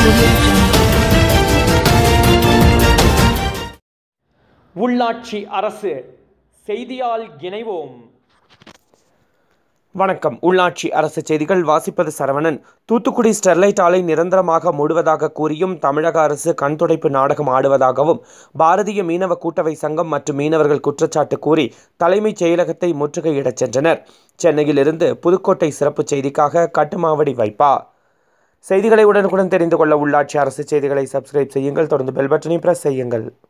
உள்ளாட்சி அரசு செய்தியால் இணைவோம் வணக்கம் உள்ளாட்சி அரசு செய்திகள் வாசிப்பது சரவணன் தூத்துக்குடி ஸ்டெர்லைட் ஆலை நிரந்தரமாக மூடுவதாக கூறியும் தமிழக அரசு கண்துடைப்பு நாடகம் ஆடுவதாகவும் பாரதிய மீனவ கூட்டவை சங்கம் மற்றும் மீனவர்கள் குற்றச்சாட்டு கூறி தலைமைச் செயலகத்தை முற்றுகையிடச் சென்றனர் சென்னையிலிருந்து புதுக்கோட்டை சிறப்பு செய்திக்காக கட்டுமாவடி வைப்பா செய்திகளை உடனுக்குடன் தெரிந்து கொள்ள உள்ளாட்சி அரசு செய்திகளை சப்ஸ்கிரைப் செய்யுங்கள் தொடர்ந்து பெல் பட்டனை பிரஸ் செய்யுங்கள்